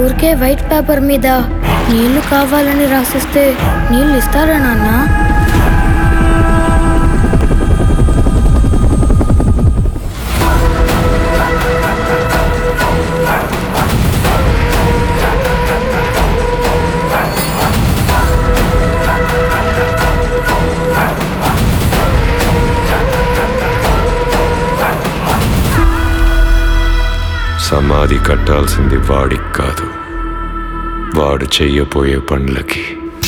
ఊరికే white paper మీద నీళ్లు కావాలని రాసిస్తే నీళ్ళు ఇస్తారా నాన్న సమాధి కట్టాల్సింది వాడికి కాదు వాడు చెయ్యబోయే పనులకి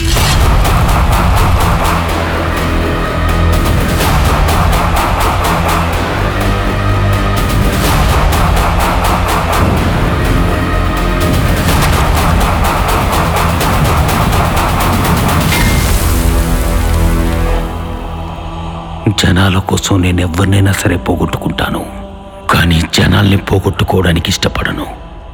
జనాల కోసం నేను ఎవరినైనా సరే పోగొట్టుకుంటాను కానీ జనాల్ని పోగొట్టుకోవడానికి ఇష్టపడను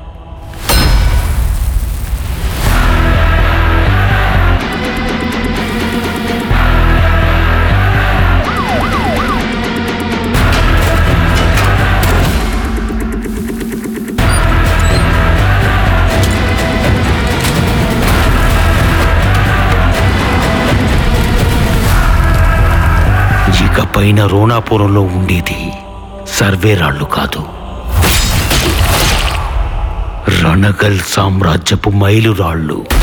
ఇక పైన రోణాపురంలో ఉండేది సర్వే రాళ్ళు కాదు రణగల్ సామ్రాజ్యపు మైలురాళ్ళు